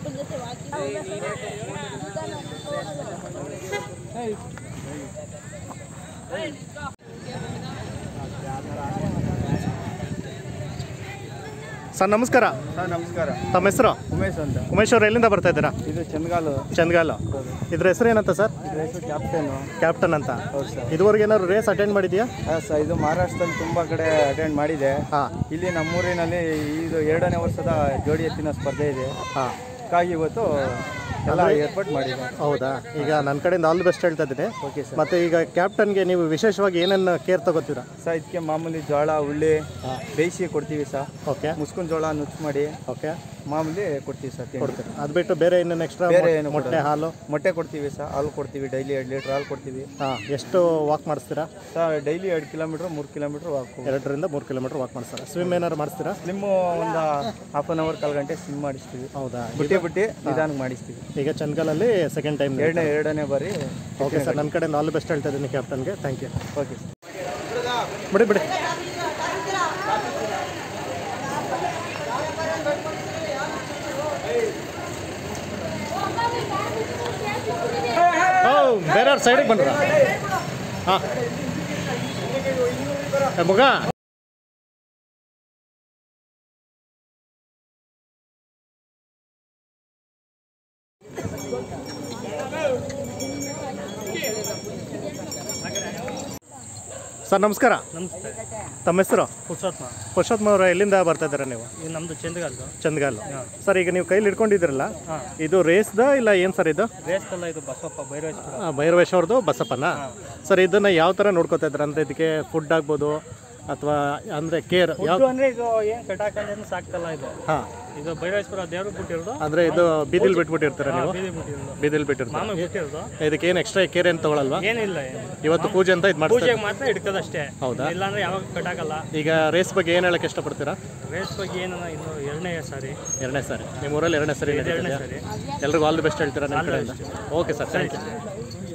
ಅಪ್ಪನ ಜೊತೆ walking sir ನಮಸ್ಕಾರ ಸರ್ ನಮಸ್ಕಾರ ತಮ್ಮ ಹೆಸರು ಉಮೇಶ್ ಅಂತ ಉಮೇಶ್ ಅವ್ರು ಎಲ್ಲಿಂದ ಬರ್ತಾ ಇದ್ದೀರಾ ಇದು ಚಂದ್ಗಾಲು ಚಂದ್ಗಾಲು ಇದ್ರ ಹೆಸರು ಏನಂತ ಸರ್ ರೇಸು ಕ್ಯಾಪ್ಟೇನು ಕ್ಯಾಪ್ಟನ್ ಅಂತ ಹೌದು ಸರ್ ಇದುವರೆಗೆ ಏನಾದ್ರು ರೇಸ್ ಅಟೆಂಡ್ ಮಾಡಿದ್ಯಾ ಹಾಂ ಸರ್ ಇದು ಮಹಾರಾಷ್ಟ್ರದಲ್ಲಿ ತುಂಬ ಕಡೆ ಅಟೆಂಡ್ ಮಾಡಿದೆ ಹಾಂ ಇಲ್ಲಿ ನಮ್ಮೂರಿನಲ್ಲಿ ಇದು ಎರಡನೇ ವರ್ಷದ ಜೋಡಿ ಎತ್ತಿನ ಸ್ಪರ್ಧೆ ಇದೆ ಹಾಂ ಹಾಗಾಗಿ ಇವತ್ತು ಎಲ್ಲ ಏರ್ಪಾಟ್ ಮಾಡಿದೆ ಹೌದಾ ಈಗ ನನ್ನ ಕಡೆಯಿಂದ ಆಲ್ ದಿ ಬೆಸ್ಟ್ ಹೇಳ್ತಾ ಇದ್ದೀನಿ ಓಕೆ ಸರ್ ಮತ್ತು ಈಗ ಕ್ಯಾಪ್ಟನ್ಗೆ ನೀವು ವಿಶೇಷವಾಗಿ ಏನೇನು ಕೇರ್ ತಗೋತೀರಾ ಸರ್ ಇದಕ್ಕೆ ಮಾಮೂಲಿ ಜೋಳ ಉಳ್ಳಿ ಬೇಯಿಸಿ ಕೊಡ್ತೀವಿ ಸರ್ ಓಕೆ ಮುಸ್ಕಿನ ಜೋಳ ನುಚ್ಚು ಮಾಡಿ ಓಕೆ ಮಾಮೂಲಿ ಕೊಡ್ತೀವಿ ಸರ್ ತಿಂಡಿ. ಕೊಡ್ತೀರಿ ಅದು ಬಿಟ್ಟು ಬೇರೆ ಇನ್ನೇನು ಎಕ್ಸ್ಟ್ರಾ ಬೇರೆ ಏನು ಮೊಟ್ಟೆ ಹಾಲು ಮೊಟ್ಟೆ ಕೊಡ್ತೀವಿ ಸರ್ ಹಾಲು ಕೊಡ್ತೀವಿ ಡೈಲಿ ಎರಡು ಲೀಟ್ರ್ ಹಾಲು ಕೊಡ್ತೀವಿ ಹಾಂ ಎಷ್ಟು ವಾಕ್ ಮಾಡಿಸ್ತೀರಾ ಸರ್ ಡೈಲಿ ಎರಡು ಕಿಲೋಮೀಟ್ರ್ ಮೂರು ಕಿಲೋಮೀಟ್ರ್ ವಾಕು ಎರಡರಿಂದ ಮೂರು ಕಿಲೋಮೀಟ್ರ್ ವಾಕ್ ಮಾಡಿಸ್ತಾರೆ ಸ್ವಿಮ್ ಏನಾದ್ರು ಮಾಡಿಸ್ತೀರಾ ಸ್ಲಿಮ್ಮು ಒಂದು ಹಾಫ್ ಆನ್ ಅವರ್ ಕಾಲು ಗಂಟೆ ಸ್ಲಿಮ್ ಮಾಡಿಸ್ತೀವಿ ಹೌದಾ ಬುಟ್ಟಿ ಬುಟ್ಟಿ ನಿಧಾನಕ್ಕೆ ಮಾಡಿಸ್ತೀವಿ ಈಗ ಚಂದ್ಗಲಲ್ಲಿ ಸೆಕೆಂಡ್ ಟೈಮ್ ಎರಡನೇ ಎರಡನೇ ಬಾರಿ ಓಕೆ ಸರ್ ನನ್ನ ಕಡೆಯಿಂದ ಆಲ್ ದಿ ಬೆಸ್ಟ್ ಹೇಳ್ತಾ ಇದ್ದೀನಿ ಕ್ಯಾಪ್ಟನ್ಗೆ ಥ್ಯಾಂಕ್ ಯು ಓಕೆ ಸರ್ ಬಿಡಿ ಬಿಡಿ ಓ ಬೇರೆಯವ್ರ ಸೈಡಿಗೆ ಬಂದ್ರ ಹಾಂ ಮಗ ಸರ್ ನಮಸ್ಕಾರ ನಮಸ್ತೆ ತಮ್ಮ ಹೆಸರು ಪುರುಷೋತ್ಮ ಪುರುಷೋತ್ತಮ ಅವರು ಎಲ್ಲಿಂದ ಬರ್ತಾ ಇದ್ದೀರಾ ನೀವು ಇದು ನಮ್ಮದು ಚಂದಗಲ್ದು ಚಂದ್ಗಾಲ್ ಸರ್ ಈಗ ನೀವು ಕೈಲಿ ಹಿಡ್ಕೊಂಡಿದ್ದೀರಲ್ಲ ಹಾಂ ಇದು ರೇಸ್ದ ಇಲ್ಲ ಏನು ಸರ್ ಇದು ರೇಸ್ಕಲ್ಲ ಇದು ಬಸವಪ್ಪ ಭೈರವೇಶ್ವರ ಆ, ಭೈರವೇಶ್ ಅವ್ರದ್ದು ಬಸಪ್ಪನ ಸರ್ ಇದನ್ನ ಯಾವ ಥರ ನೋಡ್ಕೋತಾ ಇದ್ದಾರೆ ಅಂದರೆ ಇದಕ್ಕೆ ಫುಡ್ ಆಗ್ಬೋದು ಅಥವಾ ಅಂದರೆ ಕೇರ್ ಯಾವ ಇದು ಅಂದ್ರೆ ಇದು ಏನು ಕಟಾಕಂದೇನು ಸಾಕ್ತಲ್ಲ ಇದು ಹಾಂ ಇದು ಭೈರವೇಶ್ವರ ದೇವ್ರು ಬಿಟ್ಟಿರೋದು ಅಂದರೆ ಇದು ಬೀದಿಲ್ ಬಿಟ್ಬಿಟ್ಟಿರ್ತೀರ ನೀವು ಬೀದಿ ಬಿಟ್ಟಿರೋದು ಬೀದಿಲ್ ಬಿಟ್ಟಿರ್ತೀರ ಮಾಮೂಲಿ ಬಿಟ್ಟಿರೋದು ಇದಕ್ಕೆ ಏನು ಎಕ್ಸ್ಟ್ರಾ ಕೇರ್ ಏನು ತಗೊಳಲ್ವಾ ಏನಿಲ್ಲ ಏನು. ಇವತ್ತು ಪೂಜೆ ಅಂತ ಇದು ಮಾಡ್ತಾರೆ ಪೂಜೆಗೆ ಮಾತ್ರ ಹಿಡ್ಕೋದಷ್ಟೇ ಹೌದಾ? ಇಲ್ಲಾಂದ್ರೆ ಯಾವಾಗ ಕಟಾಕಲ್ಲ ಈಗ ರೇಸ್ ಬಗ್ಗೆ ಏನು ಹೇಳಕ್ಕೆ ಇಷ್ಟಪಡ್ತೀರಾ ರೇಸ್ ಬಗ್ಗೆ ಏನು ಇನ್ನು ಎರಡನೇ ಸಾರಿ ಎರಡನೇ ಸಾರಿ ನಿಮ್ಮ ಊರಲ್ಲಿ ಎರಡನೇ ಸರಿ ಎರಡನೇ ನಡೀತಿದೆಯಾ ಸಾರಿ ಎಲ್ರಿಗೂ ಆಲ್ ದಿ ಬೆಸ್ಟ್ ಹೇಳ್ತೀರಾ ನಿಮ್ಮ ಕಡೆಯಿಂದ ಓಕೆ ಸರ್ ಥ್ಯಾಂಕ್ ಯು